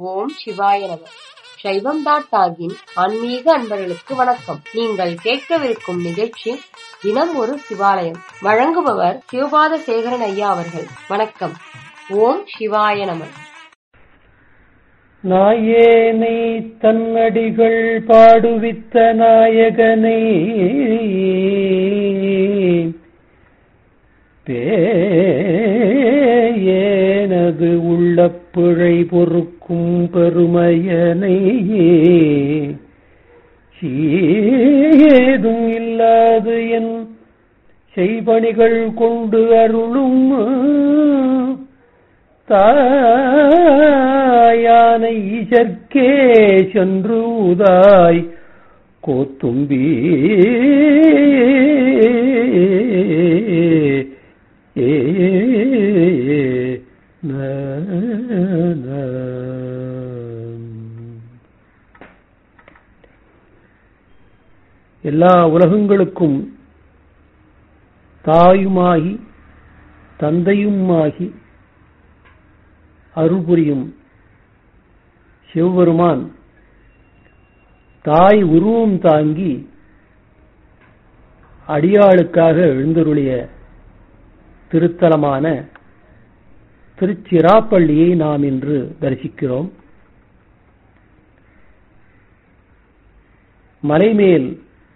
ஓம் சிவாய நம சைவம் டாட் டாகின் ஆன்மீக அன்பர்களுக்கு வணக்கம் நீங்கள் கேட்கவிருக்கும் நிகழ்ச்சி தினம் ஒரு சிவாலயம் வழங்குபவர் சிவபாத சேகரன் ஐயா அவர்கள் வணக்கம் ஓம் சிவாய நம நாயேனை தன்னடிகள் பாடுவித்த நாயகனை பேயேனது உள்ள பிழை பொறுக்கும் பெருமையனை சீதும் இல்லாது என் செய்பணிகள் கொண்டு அருளும் தாயானை ஈசற்கே சென்று உதாய் கோத்தும்பி ஏ ந, ந. எல்லா உலகங்களுக்கும் தாயுமாகி தந்தையுமாகி அருள் புரியும் சிவபெருமான் தாய் உருவம் தாங்கி அடியாளுக்காக எழுந்தருளிய திருத்தலமான திருச்சிராப்பள்ளியை நாம் இன்று தரிசிக்கிறோம் மலைமேல்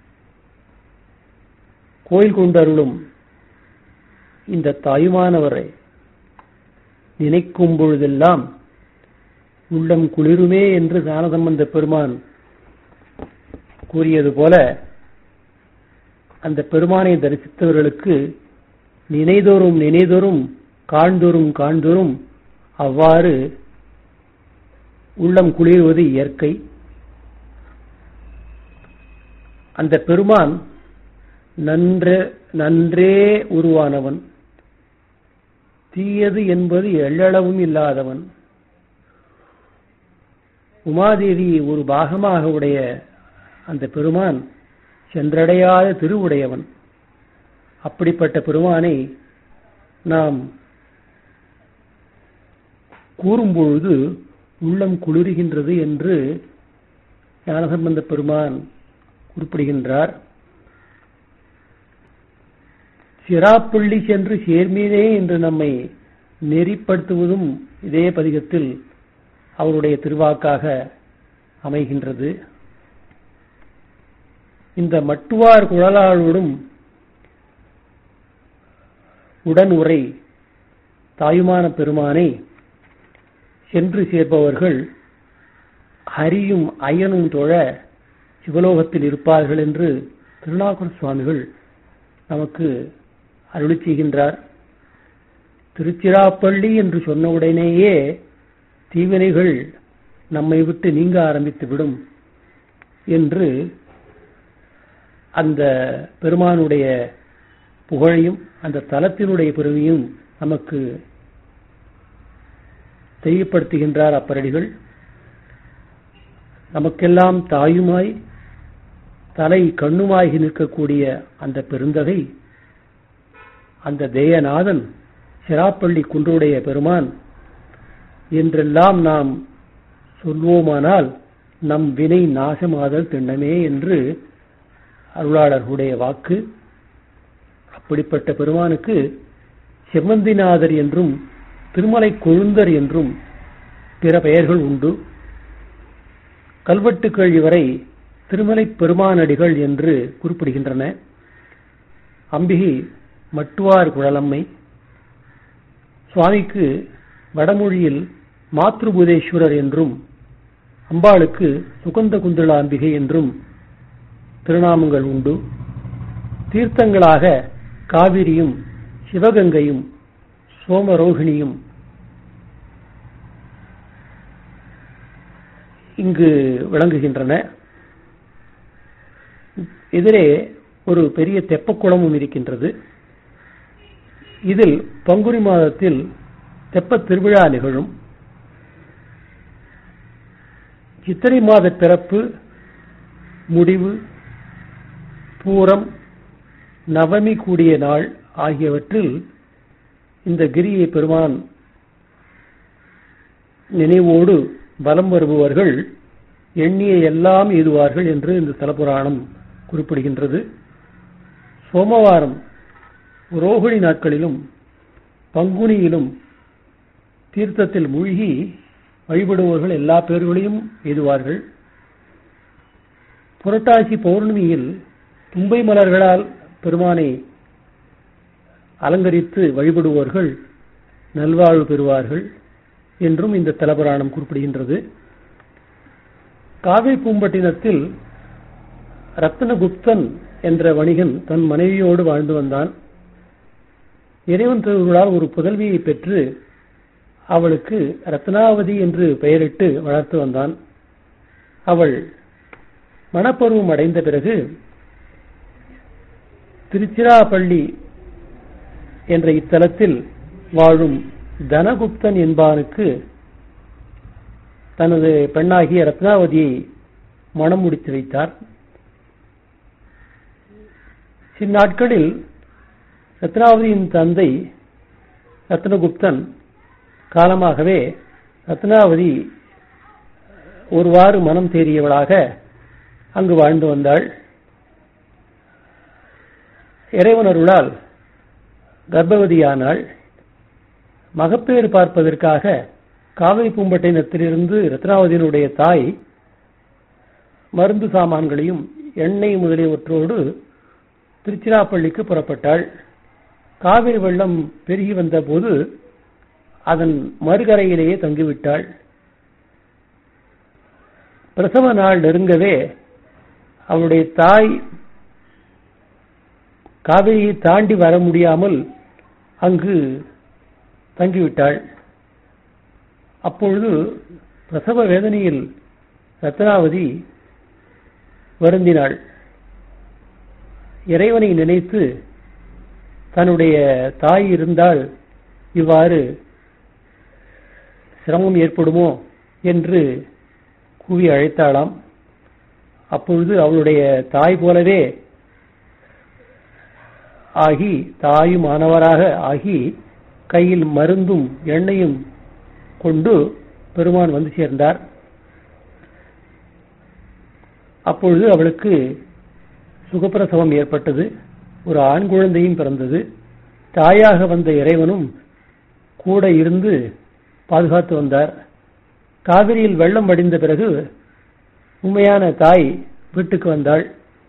கோயில் கொண்டருளும் இந்த தாயுமானவரை நினைக்கும் பொழுதெல்லாம் உள்ளம் குளிருமே என்று ஞானசம்பந்த பெருமான் கூறியது போல அந்த பெருமானை தரிசித்தவர்களுக்கு நினைதோறும் நினைதோறும் காண்தோறும் காண்தோறும் அவ்வாறு உள்ளம் குளிர்வது இயற்கை அந்த பெருமான் நன்ற நன்றே உருவானவன் தீயது என்பது எள்ளளவும் இல்லாதவன் உமாதேவி ஒரு பாகமாக உடைய அந்த பெருமான் சென்றடையாத திருவுடையவன் அப்படிப்பட்ட பெருமானை நாம் கூறும்பொழுது உள்ளம் குளிர்கின்றது என்று ஞானசம்பந்த பெருமான் குறிப்பிடுகின்றார் சிராப்பள்ளி சென்று சேர்மீனே என்று நம்மை நெறிப்படுத்துவதும் இதே பதிகத்தில் அவருடைய திருவாக்காக அமைகின்றது இந்த மட்டுவார் குழலாளோடும் உடன் உரை தாயுமான பெருமானை சென்று சேர்ப்பவர்கள் ஹரியும் அயனும் தொழ சிவலோகத்தில் இருப்பார்கள் என்று திருநாகூர் சுவாமிகள் நமக்கு அருளி செய்கின்றார் திருச்சிராப்பள்ளி என்று சொன்னவுடனேயே தீவினைகள் நம்மை விட்டு நீங்க ஆரம்பித்து விடும் என்று அந்த பெருமானுடைய புகழையும் அந்த தலத்தினுடைய பெருமையும் நமக்கு தெரியப்படுத்துகின்றார் அப்பரடிகள் நமக்கெல்லாம் தாயுமாய் தலை கண்ணுமாகி நிற்கக்கூடிய அந்த பெருந்தகை அந்த தேயநாதன் சிராப்பள்ளி குன்றுடைய பெருமான் என்றெல்லாம் நாம் சொல்வோமானால் நம் வினை நாசமாதல் திண்ணமே என்று அருளாளர்களுடைய வாக்கு அப்படிப்பட்ட பெருமானுக்கு செம்மந்திநாதர் என்றும் திருமலை கொழுந்தர் என்றும் பிற பெயர்கள் உண்டு கல்வெட்டுக்கள் இவரை திருமலை பெருமானடிகள் என்று குறிப்பிடுகின்றன அம்பிகை மட்டுவார் குழலம்மை சுவாமிக்கு வடமொழியில் மாத்ருபுதேஸ்வரர் என்றும் அம்பாளுக்கு சுகந்த குந்தள அம்பிகை என்றும் திருநாமங்கள் உண்டு தீர்த்தங்களாக காவிரியும் சிவகங்கையும் சோமரோகிணியும் இங்கு விளங்குகின்றன எதிரே ஒரு பெரிய தெப்பக்குளமும் இருக்கின்றது இதில் பங்குனி மாதத்தில் தெப்ப திருவிழா நிகழும் சித்திரை மாத பிறப்பு முடிவு பூரம் நவமி கூடிய நாள் ஆகியவற்றில் இந்த கிரியை பெருமான் நினைவோடு பலம் வருபவர்கள் எண்ணிய எல்லாம் எய்துவார்கள் என்று இந்த ஸ்தலபுராணம் குறிப்பிடுகின்றது சோமவாரம் ரோகிணி நாட்களிலும் பங்குனியிலும் தீர்த்தத்தில் மூழ்கி வழிபடுபவர்கள் எல்லா பேர்களையும் எய்துவார்கள் புரட்டாசி பௌர்ணமியில் தும்பை மலர்களால் பெருமானை அலங்கரித்து வழிபடுவோர்கள் நல்வாழ்வு பெறுவார்கள் என்றும் இந்த தலபுராணம் குறிப்பிடுகின்றது காவிரி பூம்பட்டினத்தில் ரத்னகுப்தன் என்ற வணிகன் தன் மனைவியோடு வாழ்ந்து வந்தான் இறைவன் திருவிழால் ஒரு புதல்வியை பெற்று அவளுக்கு ரத்னாவதி என்று பெயரிட்டு வளர்த்து வந்தான் அவள் மணப்பருவம் அடைந்த பிறகு திருச்சிராப்பள்ளி என்ற இத்தலத்தில் வாழும் தனகுப்தன் என்பானுக்கு தனது பெண்ணாகிய ரத்னாவதியை மனம் முடித்து வைத்தார் இந்நாட்களில் ரத்னாவதியின் தந்தை ரத்னகுப்தன் காலமாகவே ரத்னாவதி ஒருவாறு மனம் தேறியவளாக அங்கு வாழ்ந்து வந்தாள் இறைவன் அருளால் கர்ப்பவதியானாள் மகப்பேறு பார்ப்பதற்காக காவிரி பூம்பட்டினத்திலிருந்து ரத்னாவதியினுடைய தாய் மருந்து சாமான்களையும் எண்ணெய் முதலியவற்றோடு திருச்சிராப்பள்ளிக்கு புறப்பட்டாள் காவிரி வெள்ளம் பெருகி வந்தபோது அதன் மறுகரையிலேயே தங்கிவிட்டாள் பிரசவ நாள் நெருங்கவே அவளுடைய தாய் காவிரியை தாண்டி வர முடியாமல் அங்கு தங்கிவிட்டாள் அப்பொழுது பிரசவ வேதனையில் ரத்னாவதி வருந்தினாள் இறைவனை நினைத்து தன்னுடைய தாய் இருந்தால் இவ்வாறு சிரமம் ஏற்படுமோ என்று கூவி அழைத்தாளாம் அப்பொழுது அவளுடைய தாய் போலவே ஆகி தாயும் மாணவராக ஆகி கையில் மருந்தும் எண்ணெயும் கொண்டு பெருமான் வந்து சேர்ந்தார் அப்பொழுது அவளுக்கு சுகப்பிரசவம் ஏற்பட்டது ஒரு ஆண் குழந்தையும் பிறந்தது தாயாக வந்த இறைவனும் கூட இருந்து பாதுகாத்து வந்தார் காவிரியில் வெள்ளம் வடிந்த பிறகு உண்மையான தாய் வீட்டுக்கு வந்தாள்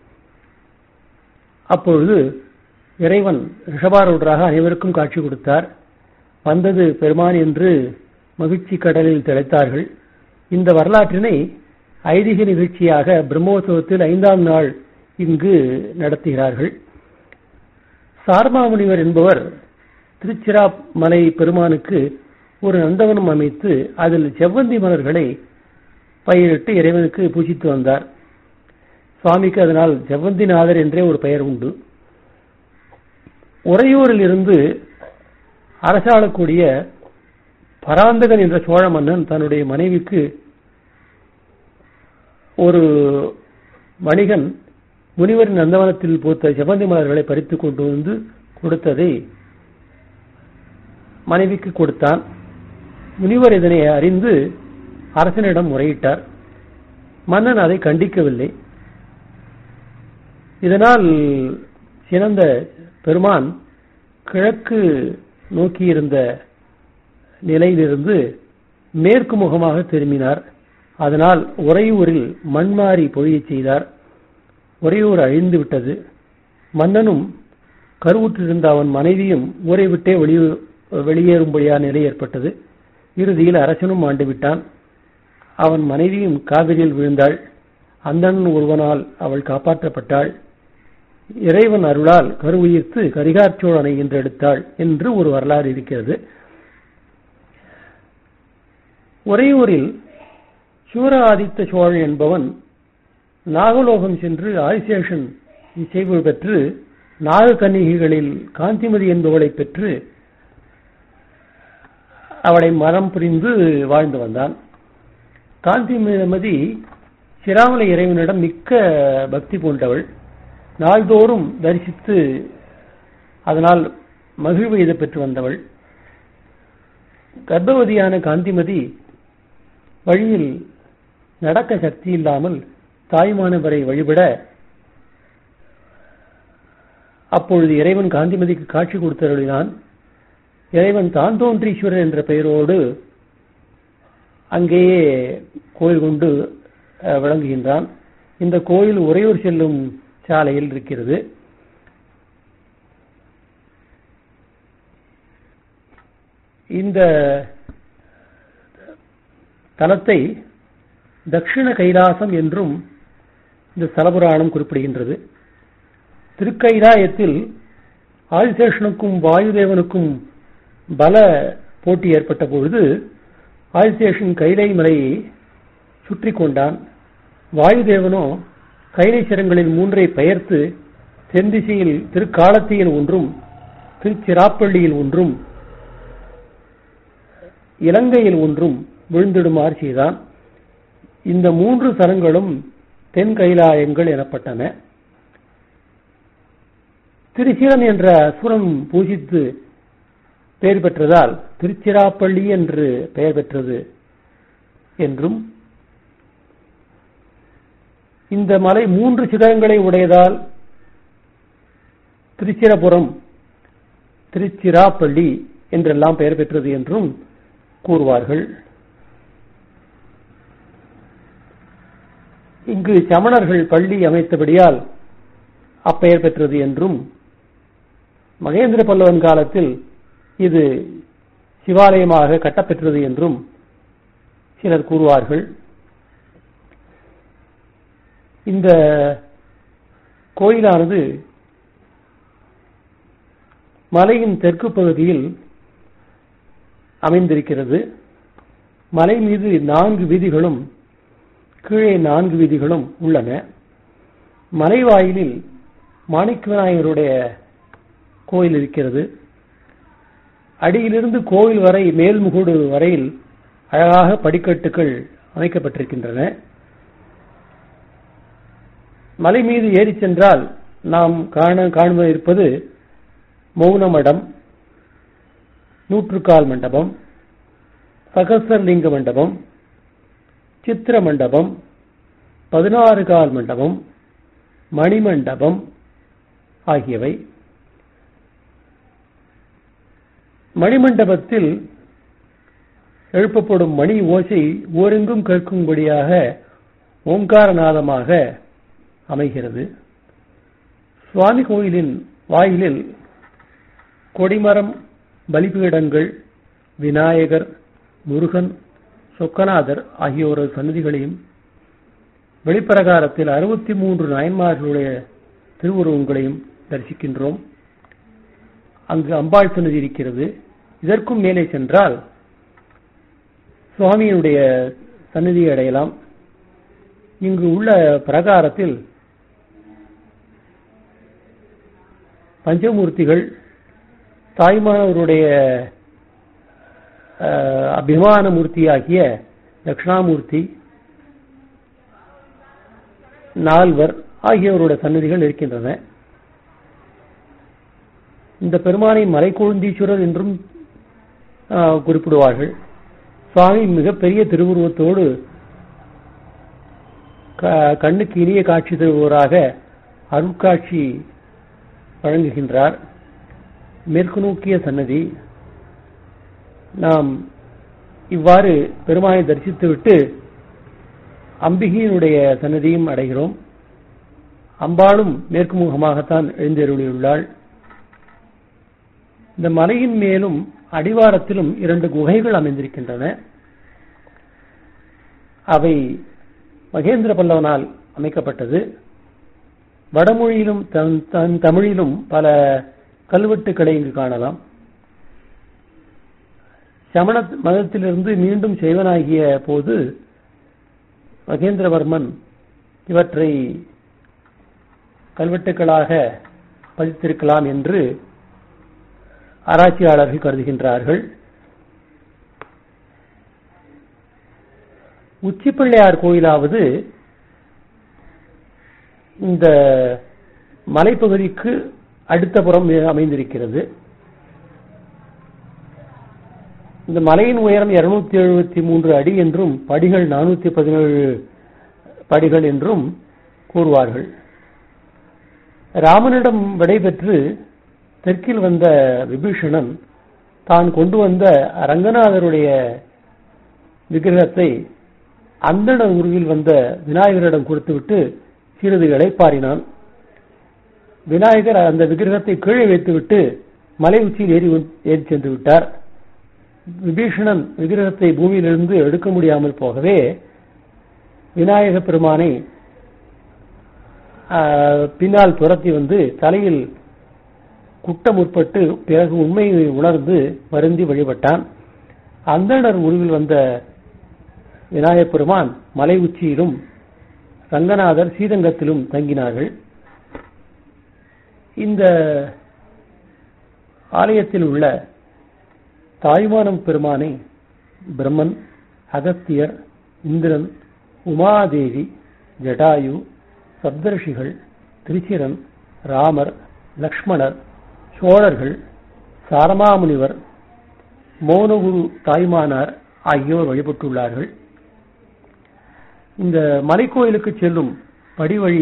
அப்பொழுது இறைவன் ரிஷபாரூடராக அனைவருக்கும் காட்சி கொடுத்தார் வந்தது பெருமான் என்று மகிழ்ச்சி கடலில் திளைத்தார்கள் இந்த வரலாற்றினை ஐதீக நிகழ்ச்சியாக பிரம்மோற்சவத்தில் ஐந்தாம் நாள் இங்கு நடத்துகிறார்கள் சார்மாமுனிவர் என்பவர் திருச்சிராமலை பெருமானுக்கு ஒரு நந்தவனம் அமைத்து அதில் செவ்வந்தி மலர்களை பயிரிட்டு இறைவனுக்கு பூஜித்து வந்தார் சுவாமிக்கு அதனால் செவ்வந்திநாதர் என்றே ஒரு பெயர் உண்டு உறையூரில் இருந்து அரசாளக்கூடிய பராந்தகன் என்ற சோழ மன்னன் தன்னுடைய மனைவிக்கு ஒரு வணிகன் முனிவரின் நந்தவனத்தில் பூத்த செவ்வந்தி மலர்களை பறித்து கொண்டு வந்து கொடுத்ததை மனைவிக்கு கொடுத்தான் முனிவர் இதனை அறிந்து அரசனிடம் முறையிட்டார் மன்னன் அதை கண்டிக்கவில்லை இதனால் சிறந்த பெருமான் கிழக்கு நோக்கியிருந்த நிலையிலிருந்து மேற்கு முகமாக திரும்பினார் அதனால் உறையூரில் மண்மாறி பொழியச் செய்தார் உறையூர் அழிந்து விட்டது மன்னனும் கருவுற்றிருந்த அவன் மனைவியும் ஊரை விட்டே வெளியே வெளியேறும்படியான நிலை ஏற்பட்டது இறுதியில் அரசனும் ஆண்டு விட்டான் அவன் மனைவியும் காவிரியில் விழுந்தாள் அந்தன் ஒருவனால் அவள் காப்பாற்றப்பட்டாள் இறைவன் அருளால் கருவுயிர்த்து கரிகார்ச்சோழனை என்றெடுத்தாள் என்று ஒரு வரலாறு இருக்கிறது உறையூரில் சூர ஆதித்த சோழன் என்பவன் நாகலோகம் சென்று ஆதிசேஷன் இசைவு பெற்று நாகக்கன்னிகைகளில் காந்திமதி என்பவளை பெற்று அவளை மரம் புரிந்து வாழ்ந்து வந்தான் காந்திமதி சிராமலை இறைவனிடம் மிக்க பக்தி பூண்டவள் நாள்தோறும் தரிசித்து அதனால் மகிழ்வு எய்த பெற்று வந்தவள் கர்ப்பவதியான காந்திமதி வழியில் நடக்க சக்தி இல்லாமல் தாய்மானவரை வழிபட அப்பொழுது இறைவன் காந்திமதிக்கு காட்சி கொடுத்தருளினான் இறைவன் தாந்தோன்றீஸ்வரர் என்ற பெயரோடு அங்கேயே கோயில் கொண்டு அஹ், விளங்குகின்றான் இந்த கோயில் உறையூர் செல்லும் சாலையில் இருக்கிறது இந்த தலத்தை தக்ஷிண கைலாசம் என்றும் இந்த ஸ்தலபுராணம் குறிப்பிடுகின்றது திருக்கைலாயத்தில் ஆதிசேஷனுக்கும் வாயுதேவனுக்கும் பல போட்டி ஏற்பட்ட பொழுது ஆதிசேஷன் கைலை மலையை சுற்றி கொண்டான் வாயுதேவனோ கைலை சிரங்களில் மூன்றை பெயர்த்து தென் திசையில் திருக்காலத்தியில் ஒன்றும் திருச்சிராப்பள்ளியில் ஒன்றும் இலங்கையில் ஒன்றும் விழுந்திடுமாறு செய்தான் இந்த மூன்று தலங்களும் தென் கைலாயங்கள் எனப்பட்டன திருச்சிரன் என்ற அசுரன் பூஜித்து பெயர் பெற்றதால் திருச்சிராப்பள்ளி என்று பெயர் பெற்றது என்றும் இந்த மலை மூன்று சிகரங்களை உடையதால் திருச்சிரபுரம் திருச்சிராப்பள்ளி என்றெல்லாம் பெயர் பெற்றது என்றும் கூறுவார்கள் இங்கு சமணர்கள் பள்ளி அமைத்தபடியால் அப்பெயர் பெற்றது என்றும் மகேந்திர பல்லவன் காலத்தில் இது சிவாலயமாக கட்டப்பெற்றது என்றும் சிலர் கூறுவார்கள் இந்த கோயிலானது மலையின் தெற்கு பகுதியில் அமைந்திருக்கிறது மலை மீது நான்கு வீதிகளும் கீழே நான்கு வீதிகளும் உள்ளன மலைவாயிலில் மாணிக்க விநாயகருடைய கோயில் இருக்கிறது அடியிலிருந்து கோயில் வரை மேல்முகூடு வரையில் அழகாக படிக்கட்டுகள் அமைக்கப்பட்டிருக்கின்றன மலை மீது ஏறிச் சென்றால் நாம் காண காண்ப இருப்பது மௌன மடம் நூற்றுக்கால் மண்டபம் சகசரலிங்க மண்டபம் சித்திர மண்டபம் பதினாறு கால் மண்டபம் மணிமண்டபம் ஆகியவை மணிமண்டபத்தில் எழுப்பப்படும் மணி ஓசை ஓரெங்கும் கேட்கும்படியாக ஓங்காரநாதமாக அமைகிறது சுவாமி கோயிலின் வாயிலில் கொடிமரம் பலிபீடங்கள் விநாயகர் முருகன் சொக்கநாதர் ஆகியோரது சன்னதிகளையும் வெளிப்பிரகாரத்தில் அறுபத்தி மூன்று நாயன்மார்களுடைய திருவுருவங்களையும் தரிசிக்கின்றோம் அங்கு அம்பாள் சன்னதி இருக்கிறது இதற்கும் மேலே சென்றால் சுவாமியினுடைய சன்னதியை அடையலாம் இங்கு உள்ள பிரகாரத்தில் பஞ்சமூர்த்திகள் தாய்மானவருடைய அஹ், அபிமான மூர்த்தியாகிய தட்சிணாமூர்த்தி நால்வர் ஆகியோருடைய சன்னதிகள் இருக்கின்றன இந்த பெருமானை மலைக்கொழுந்தீஸ்வரர் என்றும் ஆஹ், குறிப்பிடுவார்கள் சுவாமி மிகப்பெரிய திருவுருவத்தோடு க- கண்ணுக்கு இனிய காட்சி தருபவராக அருட்காட்சி வழங்குகின்றார் மேற்கு நோக்கிய சன்னதி நாம் இவ்வாறு பெருமானை தரிசித்துவிட்டு அம்பிகையினுடைய சன்னதியும் அடைகிறோம் அம்பாளும் மேற்கு முகமாகத்தான் எழுந்தருளியுள்ளாள் இந்த மலையின் மேலும் அடிவாரத்திலும் இரண்டு குகைகள் அமைந்திருக்கின்றன அவை மகேந்திர பல்லவனால் அமைக்கப்பட்டது வடமொழியிலும் தன்- தன் தமிழிலும் பல கல்வெட்டுக்களை இங்கு காணலாம் சமண மதத்திலிருந்து மீண்டும் செய்வனாகிய போது மகேந்திரவர்மன் இவற்றை கல்வெட்டுக்களாக பதித்திருக்கலாம் என்று ஆராய்ச்சியாளர்கள் கருதுகின்றார்கள் உச்சிப்பிள்ளையார் கோயிலாவது இந்த மலைப்பகுதிக்கு அடுத்த புறம் அமைந்திருக்கிறது இந்த மலையின் உயரம் இருநூத்தி எழுபத்தி மூன்று அடி என்றும் படிகள் நானூத்தி பதினேழு படிகள் என்றும் கூறுவார்கள் ராமனிடம் விடைபெற்று தெற்கில் வந்த விபீஷணன் தான் கொண்டு வந்த ரங்கநாதருடைய விக்கிரகத்தை அந்தண உருவில் வந்த விநாயகரிடம் கொடுத்துவிட்டு சிறிது இளைப்பாறினான் விநாயகர் அந்த விக்கிரகத்தை கீழே வைத்துவிட்டு மலை உச்சியில் ஏறி ஏறி சென்று விட்டார் விபீஷணன் விக்கிரகத்தை பூமியிலிருந்து எடுக்க முடியாமல் போகவே விநாயக பெருமானை பின்னால் துரத்தி வந்து தலையில் குட்ட முற்பட்டு பிறகு உண்மையை உணர்ந்து வருந்தி வழிபட்டான் அந்தணர் உருவில் வந்த விநாயகப் பெருமான் மலை உச்சியிலும் ரங்கநாதர் சீதங்கத்திலும் தங்கினார்கள் இந்த ஆலயத்தில் உள்ள தாய்மானம் பெருமானை பிரம்மன் அகத்தியர் இந்திரன் உமாதேவி ஜடாயு சப்தர்ஷிகள் திருச்சிரன் ராமர் லக்ஷ்மணர் சோழர்கள் சாரமாமுனிவர் மௌனகுரு தாய்மானார் ஆகியோர் வழிபட்டுள்ளார்கள் இந்த மலைக்கோயிலுக்கு செல்லும் படிவழி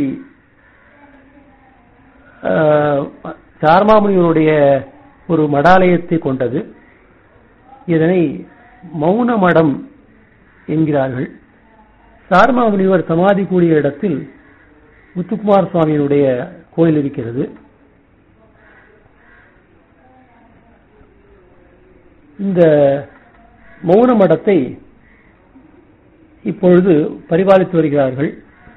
சாரமாமுனிவருடைய ஒரு மடாலயத்தை கொண்டது இதனை மௌன மடம் என்கிறார்கள் சாரமாமுனிவர் சமாதி கூடிய இடத்தில் முத்துக்குமார் சுவாமியினுடைய கோயில் இருக்கிறது இந்த மௌன மடத்தை இப்பொழுது பரிபாலித்து வருகிறார்கள்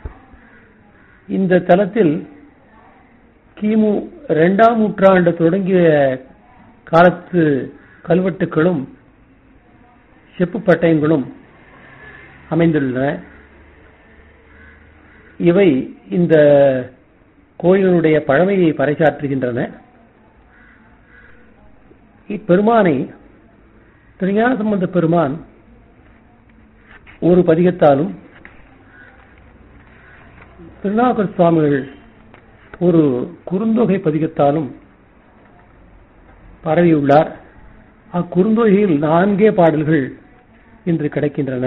இந்த தலத்தில் கிமு இரண்டாம் நூற்றாண்டு தொடங்கிய காலத்து கல்வெட்டுகளும் செப்பு பட்டயங்களும் அமைந்துள்ளன இவை இந்த கோயிலினுடைய பழமையை பறைசாற்றுகின்றன இப்பெருமானை திருஞான சம்பந்த பெருமான் ஒரு பதிகத்தாலும் திருநாகர் சுவாமிகள் ஒரு குறுந்தொகை பதிகத்தாலும் பரவியுள்ளார் அக்குறுந்தொகையில் நான்கே பாடல்கள் இன்று கிடைக்கின்றன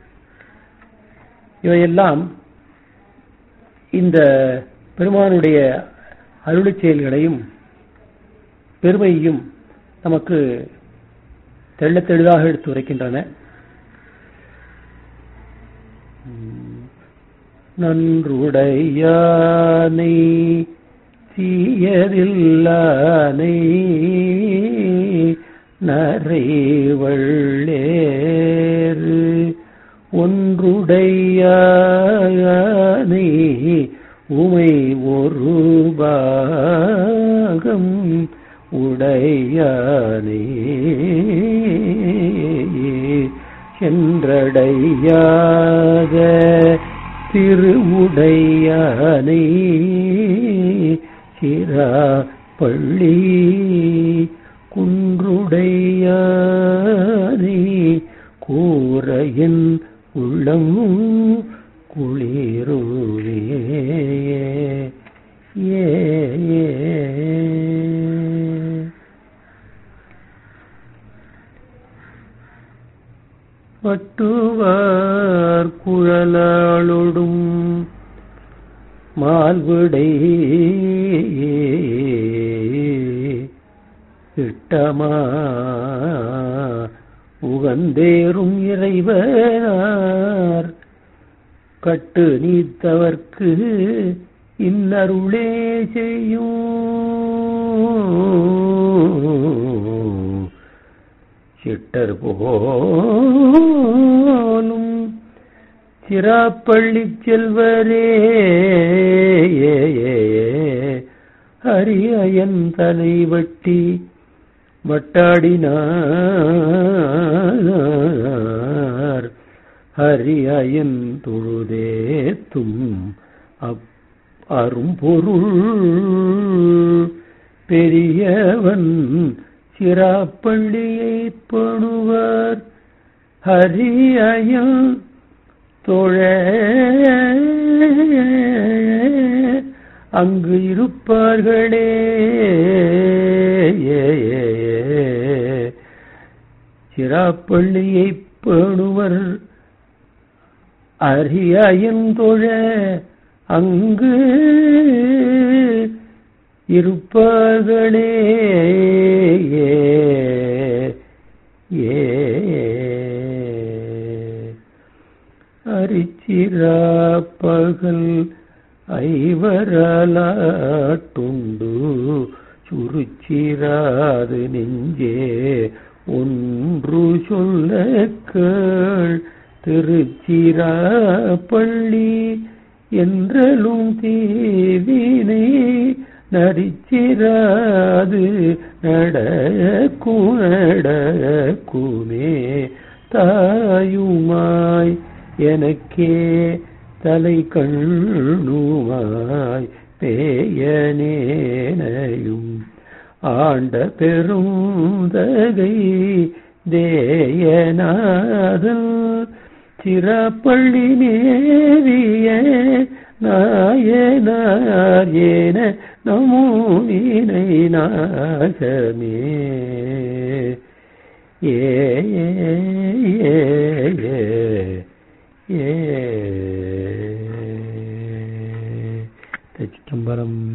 இவையெல்லாம் இந்த பெருமானுடைய அருளிச் செயல்களையும் பெருமையையும் நமக்கு தெள்ள தெளிவாக எடுத்துரைக்கின்றன நன்றுடையானை தீயதில்லானை நரைவள்ளேறு ஒன்றுடையானை உமை ஒரு பாகம் உடையானே சென்றடையாத திருவுடையானை சிரா பள்ளி குன்றுடையானை கூரையின் உள்ளம் குளிருவே ஏ ஏ பட்டுவார் குழலாளொடும் மால்விடை இட்டமா உகந்தேறும் இறைவனார் கட்டு நீத்தவர்க்கு இன்னருளே செய்யும் சிட்டர் போலும் சிராப்பள்ளி செல்வரே ஹரியன் தலை வட்டி வட்டாடினார் ஹரியன் தொழுதேத்தும் அப் அரும்பொருள் பெரியவன் சிராப்பள்ளியை பணுவார் ஹரியயம் தொழ அங்கு இருப்பார்களே சிராப்பள்ளியை பேணுவர் அரியந்தொழ அங்கு இருப்பார்களே ஏ அரிச்சிராப்பகல் ஐவரலாட்டுண்டு சுருச்சிராது நெஞ்சே ஒன்று சொல்ல கேள் திருச்சிராப்பள்ளி என்றலும் தீவினை நரிச்சிராது நடக்கும் நடக்குமே தாயுமாய் எனக்கே தலை கண்ணுமாய் பேயனேனையும் ஆண்ட பெருந்தகை தேயநாதல் சிறப்பள்ளி நேவிய நாயனார் ஏன நமூவினை நாசமே ஏ ஏ ஏ ஏ ஏ சிதம்பரம்